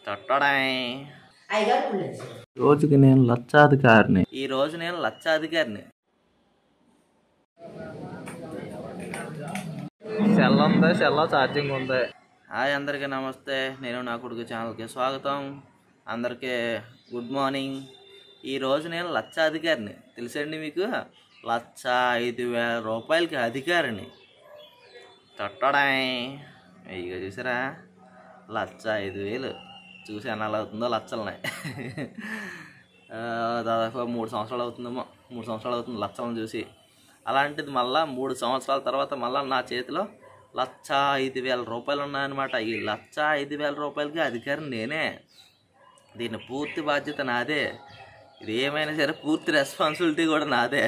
తొట్టడాయ్ అయ్యగారు పుల్లేసారు రోజుకి నేను లక్షాధికారిని ఈ రోజు నేను లక్షాధికారిని సెల్ ఉంది సెల్లో ఛార్జింగ్ ఉంది హాయ్ అందరికీ నమస్తే నేను నా కొడుకు ఛానల్కి స్వాగతం అందరికీ గుడ్ మార్నింగ్ ఈ రోజు నేను లక్షాధికారిని తెలుసండి మీకు లక్ష ఐదు వేల రూపాయలకి అధికారిని తొట్టడాయ్ ఇక చూసారా లక్ష ఐదు వేలు చూసి అనాలు అవుతుందో లక్షలనే ఆ, దాదాపు మూడు సంవత్సరాలు అవుతుందేమో మూడు సంవత్సరాలు అవుతుంది లక్షలను చూసి అలాంటిది మళ్ళా మూడు సంవత్సరాల తర్వాత మళ్ళా నా చేతిలో లక్ష ఐదు వేల రూపాయలు ఉన్నాయన్నమాట ఈ లక్ష ఐదు వేల రూపాయలకి అధికారం నేనే దీని పూర్తి బాధ్యత నాదే ఇది ఏమైనా సరే పూర్తి రెస్పాన్సిబిలిటీ కూడా నాదే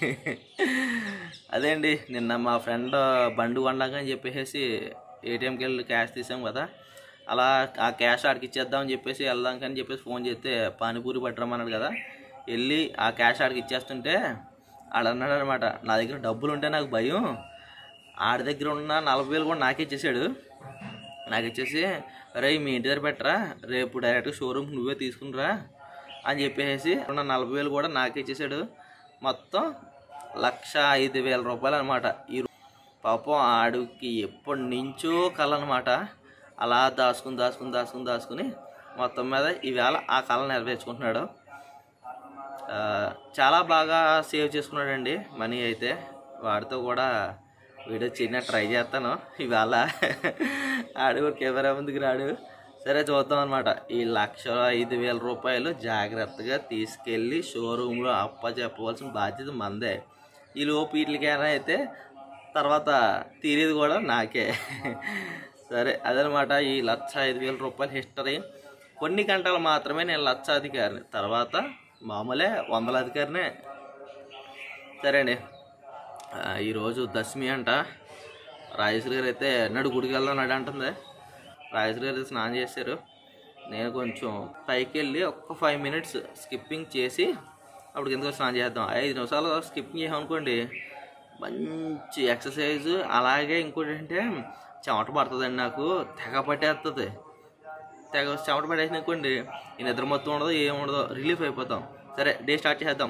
అదే అండి నిన్న మా ఫ్రెండ్ బండి కొండాకని చెప్పేసి ఏటీఎంకి వెళ్ళి క్యాష్ తీసాం కదా అలా ఆ క్యాష్ ఆడికి ఇచ్చేద్దామని చెప్పేసి వెళ్దాం అని చెప్పేసి ఫోన్ చేస్తే పానీపూరి పట్టరమన్నాడు కదా వెళ్ళి ఆ క్యాష్ ఆడికి ఇచ్చేస్తుంటే ఆడు అన్నాడు అనమాట నా దగ్గర డబ్బులు ఉంటే నాకు భయం ఆడి దగ్గర ఉన్న నలభై వేలు కూడా నాకే ఇచ్చేసాడు నాకు ఇచ్చేసి రే మీ ఇంటి దగ్గర పెట్టరా రేపు డైరెక్ట్ షోరూమ్ నువ్వే తీసుకునిరా అని చెప్పేసి ఉన్న నలభై వేలు కూడా నాకే ఇచ్చేసాడు మొత్తం లక్ష ఐదు వేల రూపాయలు అనమాట ఈ రో- పాపం ఆడికి ఎప్పటి నుంచో కళ అనమాట అలా దాచుకుని దాచుకుని దాచుకుని దాచుకుని మొత్తం మీద ఈవేళ ఆ కళ నెరవేర్చుకుంటున్నాడు ఆ, చాలా బాగా సేవ్ చేసుకున్నాడండి మనీ అయితే వాడితో కూడా వీడియో చిన్న ట్రై చేస్తాను ఇవాళ ఆడు కూడా కెమెరా ముందుకు రాడు సరే చూద్దాం అనమాట ఈ లక్ష ఐదు వేల రూపాయలు జాగ్రత్తగా తీసుకెళ్ళి షోరూంలో అప్ప చెప్పవలసిన బాధ్యత మందే ఈ లోపు వీటికైనా అయితే తర్వాత తీరేది కూడా నాకే సరే అదనమాట ఈ లక్ష ఐదు వేల రూపాయల హిస్టరీ కొన్ని గంటలు మాత్రమే నేను లక్షాధికారిని తర్వాత మామూలే వందల అధికారినే సరే అండి ఆ, ఈరోజు దశమి అంట రాజేశ్వరి గారు అయితే నడు గుడికి వెళ్దాం నడు అంటుంది రాజేశ్వరి గారు అయితే స్నానం చేశారు నేను కొంచెం పైకి వెళ్ళి ఒక్క ఫైవ్ మినిట్స్ స్కిప్పింగ్ చేసి అప్పుడు కిందకు వచ్చి స్నానం చేద్దాం ఐదు నిమిషాలు స్కిప్పింగ్ చేసాం అనుకోండి మంచి ఎక్సర్సైజ్ అలాగే ఇంకోటి ఏంటంటే చెమట పడుతుందండి నాకు తెగ పట్టేస్తుంది తెగ చెమట పడేసిన అనుకోండి ఈ నిద్ర మొత్తం ఉండదు ఏం ఉండదు రిలీఫ్ అయిపోతాం సరే డే స్టార్ట్ చేద్దాం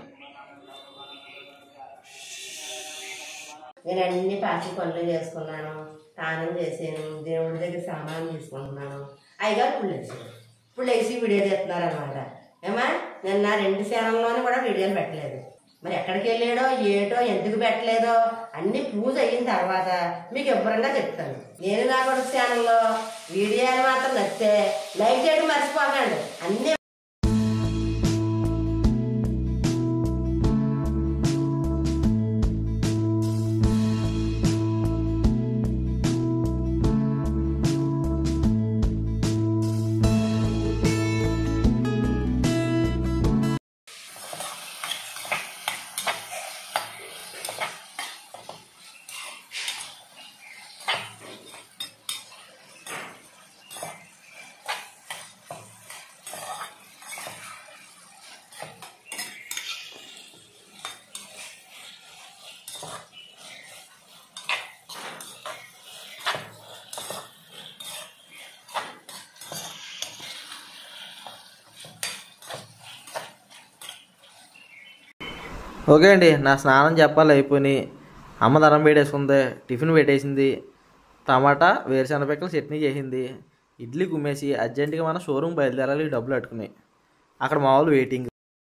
నేను అన్ని పాచి పనులు చేసుకున్నాను స్నానం చేసాను దేవుడి దగ్గర సామాన్ తీసుకుంటున్నాను అయ్యగారు పుల్లేసారు పుల్లేసి వీడియో తీస్తున్నారు అనమాట ఏమా నిన్న రెండు ఛానల్లోనే కూడా వీడియోలు పెట్టలేదు మరి ఎక్కడికి వెళ్ళాడో ఏటో ఎందుకు పెట్టలేదో అన్ని పూజ అయిన తర్వాత మీకు వివరంగా చెప్తాను నేను నా కొడుకు ఛానల్లో వీడియోలు మాత్రం నచ్చితే లైక్ చేయడం మర్చిపోకండి అన్ని ఓకే అండి నా స్నానం చెప్పాలి అయిపోయి అమ్మ ధనం పెట్టేసుకుంది టిఫిన్ పెట్టేసింది టమాటా వేరుశనగ పిక్కలు చట్నీ చేసింది ఇడ్లీ కుమ్మేసి అర్జెంటుగా మనం షోరూమ్ బయలుదేరాలి డబ్బులు పెట్టుకుని అక్కడ మామూలు వెయిటింగ్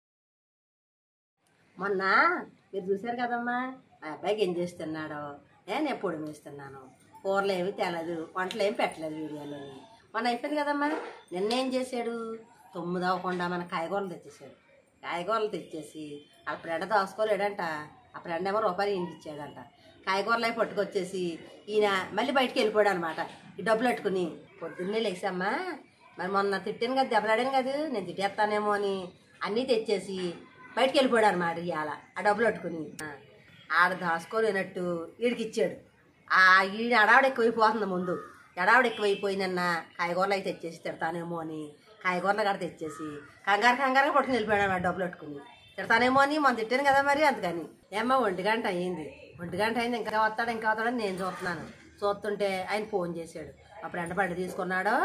మొన్న మీరు చూశారు కదమ్మా ఆ అబ్బాయికి ఏం చేస్తున్నాడో ఏ నేను పొడి వేస్తున్నాను కూరలు ఏమి తెలదు వంటలు ఏమి పెట్టలేదు వీడియోలో మొన్న అయిపోయింది కదమ్మా నిన్న ఏం చేశాడు తొమ్మిది అవ్వకుండా మన కాయగూరలు తెచ్చేసాడు కాయగూరలు తెచ్చేసి ఆ ఫ్రెండ్ దోసుకోలేడంట ఆ ఫ్రెండ్ ఏమో రూపాయలు ఇంటికి ఇచ్చాడంట కాయగూరలు అవి పట్టుకొచ్చేసి ఈయన మళ్ళీ బయటికి వెళ్ళిపోయాడు అనమాట ఈ డబ్బులు పెట్టుకుని పొద్దున్నే లేచామ్మా మరి మొన్న తిట్టాను కదా దెబ్బలాడాను కదా నేను తిట్టేస్తానేమో అని అన్నీ తెచ్చేసి బయటికి వెళ్ళిపోయాడు అనమాట ఇవాళ ఆ డబ్బులు పట్టుకుని ఆ, ఆడ దాచుకోలేనట్టు వీడికి ఇచ్చాడు ఆ ఈయన అడావిడ ఎక్కువైపోతుంది ముందు ఎడావిడ ఎక్కువైపోయిందన్న కాయగూరలు అయితే తెచ్చేసి తిడతానేమో అని కాయగూరలు కూడా తెచ్చేసి కంగారు కంగారుగా పట్టుకుని వెళ్ళిపోయాడు అన్నమాట డబ్బులు పట్టుకుని తిడతానేమో అని మనం తిట్టాను కదా మరి అందుకని ఏమ్మా ఒంటి గంట అయ్యింది ఒంటి గంట అయింది ఇంకా వస్తాడు ఇంకా వస్తాడని నేను చూస్తున్నాను చూస్తుంటే ఆయన ఫోన్ చేశాడు అప్పుడు ఎండ బండి తీసుకున్నాడో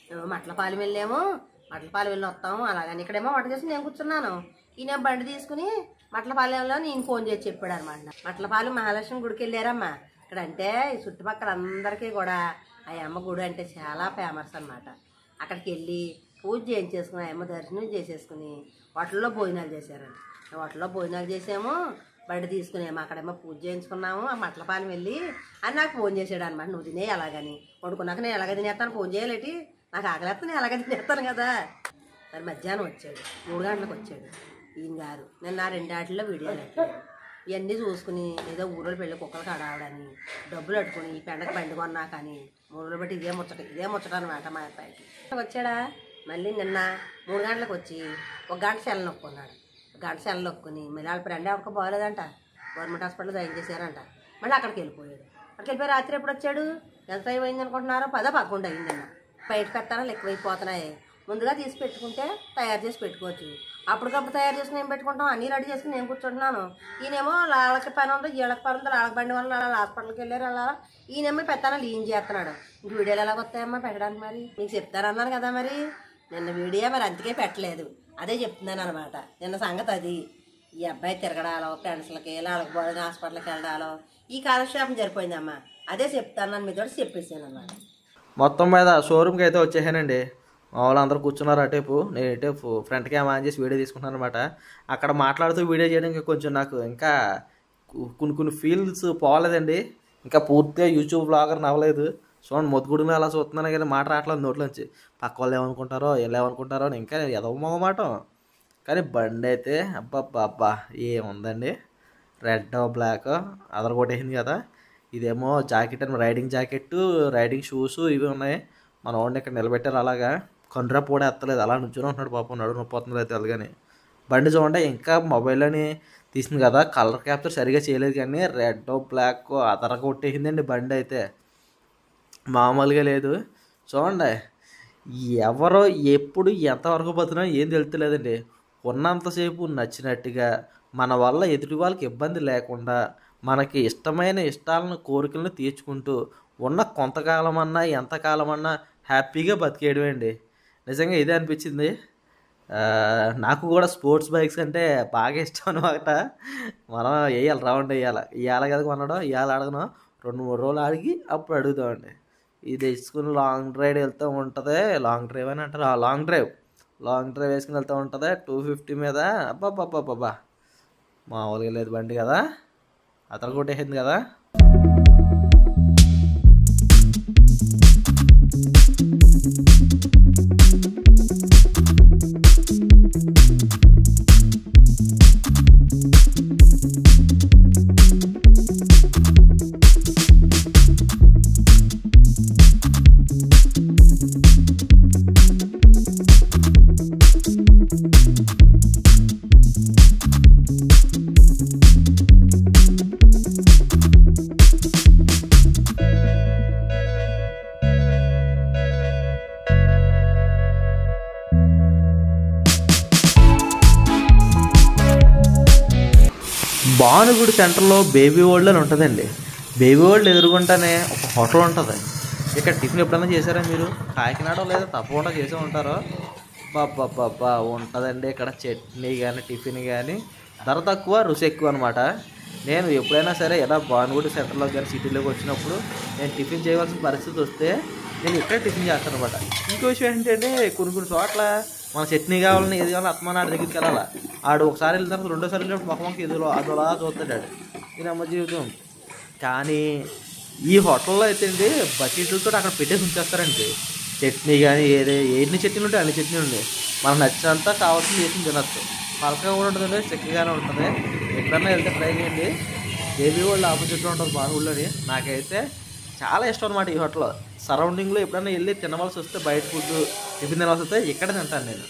మేము మట్లపాలెం వెళ్ళాము మట్లపాలెం వెళ్ళి వస్తాము అలాగని ఇక్కడేమో వంట చేసి నేను కూర్చున్నాను ఈయన బండి తీసుకుని మట్లపాలెంలో నేను ఫోన్ చేసి చెప్పాడు అనమాట మట్లపాలెం మహాలక్ష్మి గుడికి వెళ్ళారమ్మా ఇక్కడ అంటే ఈ చుట్టుపక్కల అందరికీ కూడా ఆ అమ్మ గుడి అంటే చాలా ఫేమస్ అన్నమాట అక్కడికి వెళ్ళి పూజ చేయించేసుకుని ఆ అమ్మ దర్శనం చేసేసుకుని వాటిల్లో భోజనాలు చేశారండి వాటిల్లో భోజనాలు చేసాము బండి తీసుకునేమో అక్కడేమో పూజ చేయించుకున్నాము ఆ మట్లపాలెం వెళ్ళి అని నాకు ఫోన్ చేసాడు అనమాట నువ్వు తినే ఎలాగని పడుకున్నాక నేను ఎలాగ తినేస్తాను ఫోన్ చేయాలేటి నాకు ఆకలేస్తే నేను ఎలాగ తినేస్తాను కదా మరి మధ్యాహ్నం వచ్చాడు మూడు గంటలకు వచ్చాడు ఈయన గారు నేను నా రెండాటిలో వీడియోలు ఎట్టాను ఇవన్నీ చూసుకుని ఏదో ఊళ్ళో పెళ్ళి కుక్కలు కడావడని డబ్బులు పెట్టుకుని ఈ పెండకి బండి కొన్నా కానీ మూడు రోజులు బట్టి ఇదే ముచ్చట ఇదే ముచ్చట అనమాట మా అబ్బాయికి వచ్చాడా మళ్ళీ నిన్న మూడు గంటలకు వచ్చి ఒక గంట సెల నొక్కున్నాడు ఒక గంట సెల నొక్కుని మళ్ళీ వాళ్ళ ఫ్రెండ్ ఎవరికి బాగోలేదంట గవర్నమెంట్ హాస్పిటల్ జాయిన్ చేశారంట మళ్ళీ అక్కడికి వెళ్ళిపోయాడు అక్కడికి వెళ్ళిపోయి రాత్రి ఎప్పుడు వచ్చాడు ఎంత టైం అయింది అనుకుంటున్నారో పదో పదకొండు అయింది నిన్న బయట పెట్టాలని ఎక్కువైపోతున్నాయి ముందుగా తీసి పెట్టుకుంటే తయారు చేసి పెట్టుకోవచ్చు అప్పటికప్పుడు తయారు చేసి నేను పెట్టుకుంటాం అన్నీ రెడీ చేసుకుని నేను కూర్చుంటున్నాను ఈయనేమో వాళ్ళకి పని ఉంది వీళ్ళకి పని ఉంది వాళ్ళకి బండి వల్ల వాళ్ళ హాస్పిటల్కి వెళ్ళారు అలా ఈయనేమో పెట్టాను లీన్ చేస్తున్నాడు ఇంక వీడియోలు ఎలా వస్తాయమ్మా పెట్టడానికి మరి మీకు చెప్తారన్నాను కదా మరి నిన్న వీడియో మరి అందుకే పెట్టలేదు అదే చెప్తున్నాను అనమాట నిన్న సంగతి అది ఈ అబ్బాయి తిరగడాలో ఫ్రెండ్స్లకి వాళ్ళకి బోధన హాస్పిటల్కి వెళ్ళడాలో ఈ కాలక్షేపం సరిపోయిందమ్మా అదే చెప్తాను మీతో చెప్పేసాను అన్నమాట మొత్తం మీద షోరూమ్కి అయితే వచ్చేసానండి మా వాళ్ళు అందరూ కూర్చున్నారు అటేపు నేను ఇటేపు ఫ్రంట్ క్యామ్ ఆన్ చేసి వీడియో తీసుకుంటున్నాను అనమాట అక్కడ మాట్లాడుతూ వీడియో చేయడానికి కొంచెం నాకు ఇంకా కు- కొన్ని కొన్ని ఫీల్స్ పోలేదండి ఇంకా పూర్తిగా యూట్యూబ్ బ్లాగర్ నవ్వలేదు చూడండి మొత్తుగుడి మీద అలా చూస్తున్నాను కానీ మాట రావట్లేదు నోట్లోంచి పక్క వాళ్ళు ఏమనుకుంటారో వీళ్ళు ఏమనుకుంటారో అని ఇంకా ఎదవ మొగమాటం కానీ బండి అయితే అబ్బా అబ్బా ఏముందండి రెడ్ బ్లాక్ అదర్ కొట్టేసింది కదా ఇదేమో జాకెట్ అని రైడింగ్ జాకెట్ రైడింగ్ షూస్ ఇవి ఉన్నాయి మన వాడిని ఇక్కడ నిలబెట్టారు అలాగా కండ్రా పోడే ఎత్తలేదు అలా నుంచుని ఉంటున్నాడు పాపం నడు నొప్పి అయితే అది బండి చూడండి ఇంకా మొబైల్లోని తీసింది కదా కలర్ క్యాప్చర్ సరిగా చేయలేదు కానీ రెడ్ బ్లాక్ అదర కొట్టేసిందండి బండి అయితే మామూలుగా లేదు చూడండి ఎవరో ఎప్పుడు ఎంతవరకు బతున్నా ఏం తెలుస్తలేదండి ఉన్నంతసేపు నచ్చినట్టుగా మన వల్ల ఎదుటి వాళ్ళకి ఇబ్బంది లేకుండా మనకి ఇష్టమైన ఇష్టాలను కోరికలను తీర్చుకుంటూ ఉన్న కొంతకాలం అన్నా ఎంతకాలం అన్నా హ్యాపీగా బతికేయడమే అండి నిజంగా ఇదే అనిపించింది ఆ, నాకు కూడా స్పోర్ట్స్ బైక్స్ అంటే బాగా ఇష్టం అనమాట మనం వేయాలి రౌండ్ వేయాలి ఇవాళ కదా కొనడం ఇవాళ అడగను రెండు మూడు రోజులు అడిగి అప్పుడు అడుగుతామండి ఇది తెచ్చుకుని లాంగ్ డ్రైవ్ వెళ్తూ ఉంటుంది లాంగ్ డ్రైవ్ అని అంటారు ఆ లాంగ్ డ్రైవ్ లాంగ్ డ్రైవ్ వేసుకుని వెళ్తూ ఉంటుంది టూ ఫిఫ్టీ మీద అబ్బాబ్బాబ్బాబ్బా మామూలుగా లేదు బండి కదా అతను కొట్టేసింది కదా భానుగుడి సెంటర్లో బేబీ వరల్డ్ అని ఉంటుందండి బేబీ వరల్డ్ ఎదురుకుంటానే ఒక హోటల్ ఉంటుంది ఇక్కడ టిఫిన్ ఎప్పుడైనా చేశారా మీరు కాకినాడ లేదా తప్పకుండా చేసే ఉంటారో బాబా ఉంటుందండి ఇక్కడ చట్నీ కానీ టిఫిన్ కానీ ధర తక్కువ రుచి ఎక్కువ అనమాట నేను ఎప్పుడైనా సరే ఇలా భానుగుడి సెంటర్లో కానీ సిటీలోకి వచ్చినప్పుడు నేను టిఫిన్ చేయవలసిన పరిస్థితి వస్తే నేను ఇక్కడ టిఫిన్ చేస్తాను అనమాట ఇంకో విషయం ఏంటంటే కొన్ని కొన్ని చోట్ల మన చట్నీ కావాలని ఏది కావాలని అత్మాన ఆడి దగ్గరికి వెళ్ళాలి ఆడు ఒకసారి వెళ్ళిన తర్వాత రెండోసారి వెళ్ళినప్పుడు మొహమ్మకి ఎదురు అదోలా చూస్తాడు ఆడు ఇది అమ్మ జీవితం కానీ ఈ హోటల్లో అయితే అండి బకెట్లతో అక్కడ పెట్టేసి ఉంచేస్తారండి చట్నీ కానీ ఏదే ఎన్ని చట్నీలు ఉంటాయి అన్ని చట్నీలు ఉంటాయి మనకు నచ్చినంత కావాల్సింది వేసి తినచ్చు పలకగా కూడా ఉంటుందండి చిక్కగానే ఉంటుంది ఎక్కడన్నా వెళ్తే ట్రై చేయండి బేబీ వాళ్ళు ఆపోజిట్లో ఉంటుంది బానుగుళ్ళని నాకైతే చాలా ఇష్టం అనమాట ఈ హోటల్ సరౌండింగ్లో ఎప్పుడైనా వెళ్ళి తినవలసి వస్తే బయట ఫుడ్ టిఫిన్ తినవలసి వస్తే ఇక్కడ తింటాను నేను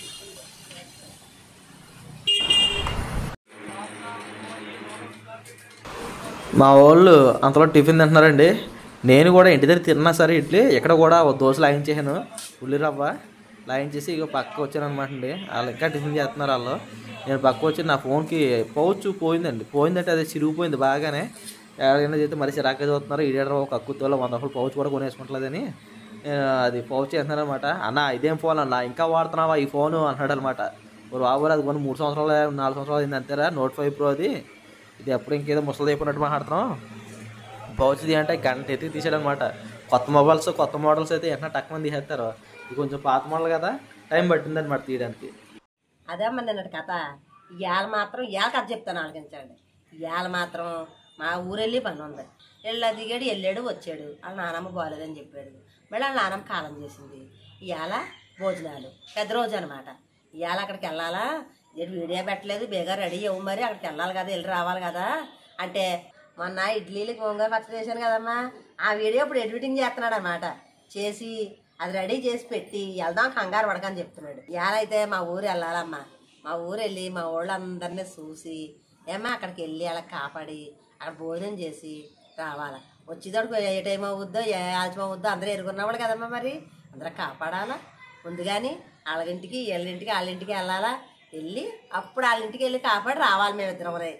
మా వాళ్ళు అంతలో టిఫిన్ తింటున్నారండి నేను కూడా ఇంటి దగ్గర తిన్నా సరే ఇడ్లీ ఇక్కడ కూడా ఓ దోశ లాగించేసాను ఉల్లి రవ్వ లాగించేసి ఇక పక్క వచ్చాను అనమాట అండి వాళ్ళు ఇంకా టిఫిన్ చేస్తున్నారు వాళ్ళు నేను పక్క వచ్చి నా ఫోన్కి పౌచ్ పోయిందండి పోయిందంటే అది చిరిగిపోయింది బాగానే ఎవరైనా చేస్తే మరి చిరాగ్గా చూస్తున్నారు ఈడేటర్ ఒక అక్కుతో వంద రూపాయలు పౌచ్ కూడా కొనేసుకుంటలేదని నేను అది పౌచ్ చేస్తున్నాను అనమాట అన్న ఇదేం ఫోన్ అన్న ఇంకా వాడుతున్నావా ఈ ఫోన్ అన్నాడు అనమాట మరి బాబు అది కొన్ని మూడు సంవత్సరాలు నాలుగు సంవత్సరాలు అయింది అంతేరా నోట్ ఫైవ్ ప్రో అది ఇది ఎప్పుడు ఇంకేదో ముసలి అయిపోయినట్టు మాట్లాడుతున్నాం పౌచ్ది అంటే గంట ఎత్తి తీసాడు అనమాట కొత్త మొబైల్స్ కొత్త మోడల్స్ అయితే ఎట్లా టక్కుమని తీసేస్తారు ఇది కొంచెం పాత మోడల్ కదా టైం పట్టింది అనమాట తీయడానికి అదే అమ్మ నిన్నటి కథ ఇవాళ మాత్రం ఇవాళ కథ చెప్తాను ఆలోచించండి ఇవాళ మాత్రం మా ఊరెళ్ళి పని ఉంది వెళ్ళా దిగాడు వెళ్ళాడు వచ్చాడు వాళ్ళ నానమ్మ బాగాలేదని చెప్పాడు మళ్ళీ వాళ్ళ నానమ్మ కాలం చేసింది ఇవాళ భోజనాలు పెద్ద రోజు అనమాట ఇవాళ అక్కడికి వెళ్ళాలా ఏంటి వీడియో పెట్టలేదు బేగా రెడీ అవ్వు మరి అక్కడికి వెళ్ళాలి కదా వెళ్ళి రావాలి కదా అంటే మొన్న ఇడ్లీలకి గోంగూర పచ్చడి చేశాను కదమ్మా ఆ వీడియో ఇప్పుడు ఎడిటింగ్ చేస్తున్నాడు అనమాట చేసి అది రెడీ చేసి పెట్టి వెళ్దాం కంగారు పడకని చెప్తున్నాడు ఇవాళైతే మా ఊరు వెళ్ళాలమ్మా మా ఊరు వెళ్ళి మా ఊళ్ళందరినీ చూసి ఏమా అక్కడికి వెళ్ళి అలా కాపాడి అక్కడ భోజనం చేసి రావాలా వచ్చేటప్పుడు ఏ టైం అవుద్దో ఏ ఆలస్యం అవుద్దో అందరూ ఎరుగున్నవాడు కదమ్మా మరి అందరూ కాపాడాలా ముందుగాని వాళ్ళింటికి వీళ్ళింటికి వాళ్ళింటికి వెళ్ళాలా వెళ్ళి అప్పుడు వాళ్ళ ఇంటికి వెళ్ళి కాపాడి రావాలి మేమిద్దరం రే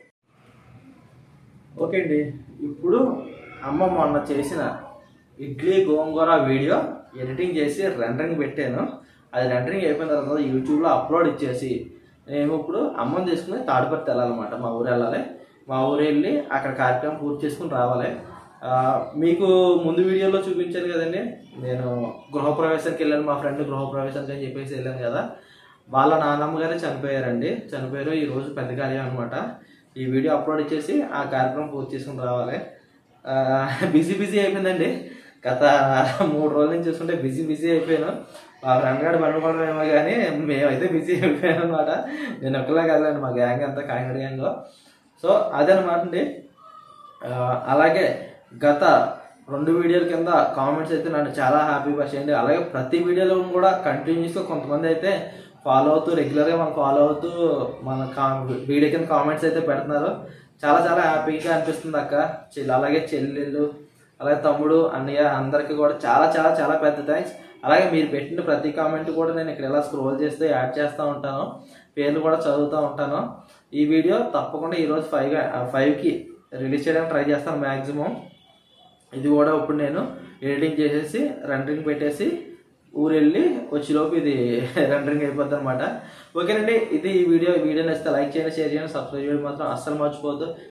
ఓకే అండి ఇప్పుడు అమ్మ మొన్న చేసిన ఇడ్లీ గోంగూర వీడియో ఎడిటింగ్ చేసి రెండరింగ్ పెట్టాను అది రెండరింగ్ అయిపోయిన తర్వాత యూట్యూబ్లో అప్లోడ్ ఇచ్చేసి నేను ఇప్పుడు అమ్మని తీసుకుని తాడిపత్రి వెళ్ళాలన్నమాట మా ఊరు వెళ్ళాలి మా ఊరు వెళ్ళి అక్కడ కార్యక్రమం పూర్తి చేసుకుని రావాలి ఆ, మీకు ముందు వీడియోలో చూపించాను కదండి నేను గృహప్రవేశానికి వెళ్ళాను మా ఫ్రెండ్ గృహప్రవేశానికి అని చెప్పేసి వెళ్ళాను కదా వాళ్ళ నాన్నమ్మ గారే చనిపోయారండి చనిపోయారు ఈ రోజు పెద్ద కార్యం అనమాట ఈ వీడియో అప్లోడ్ చేసి ఆ కార్యక్రమం పూర్తి చేసుకుని రావాలి బిజీ బిజీ అయిపోయిందండి గత మూడు రోజుల నుంచి చూస్తుంటే బిజీ బిజీ అయిపోయాను మా ఫ్రెండ్ గారు బండుకోవడం ఏమో కానీ మేమైతే బిజీ అయిపోయాను అనమాట నేను ఒక్కలా కాదండి మా గ్యాంగ్ అంతా కాకినాడ గ్యాంగ్లో సో అదనమాట అండి ఆ, అలాగే గత రెండు వీడియోల కింద కామెంట్స్ అయితే నన్ను చాలా హ్యాపీగా చేయండి అలాగే ప్రతి వీడియోలో కూడా కంటిన్యూస్గా కొంతమంది అయితే ఫాలో అవుతూ రెగ్యులర్గా మనం ఫాలో అవుతూ మన కా వీడియో కింద కామెంట్స్ అయితే పెడుతున్నారు చాలా చాలా హ్యాపీగా అనిపిస్తుంది అక్క చెల్లి అలాగే చెల్లెళ్ళు అలాగే తమ్ముడు అన్నయ్య అందరికీ కూడా చాలా చాలా చాలా పెద్ద థ్యాంక్స్ అలాగే మీరు పెట్టిన ప్రతి కామెంట్ కూడా నేను ఇక్కడ ఇలా స్క్రోల్ చేస్తే యాడ్ చేస్తూ ఉంటాను పేర్లు కూడా చదువుతూ ఉంటాను ఈ వీడియో తప్పకుండా ఈరోజు ఫైవ్ ఫైవ్కి రిలీజ్ చేయడానికి ట్రై చేస్తాను మ్యాక్సిమం ఇది కూడా ఇప్పుడు నేను ఎడిటింగ్ చేసేసి రెండరింగ్ పెట్టేసి ఊరు వెళ్ళి వచ్చేలోపు ఇది రెండరింగ్ అయిపోద్ది అనమాట ఓకేనండి ఇది ఈ వీడియో ఈ వీడియో నచ్చితే లైక్ చేయండి షేర్ చేయండి సబ్స్క్రైబ్ చేయడం మాత్రం అస్సలు మర్చిపోవద్దు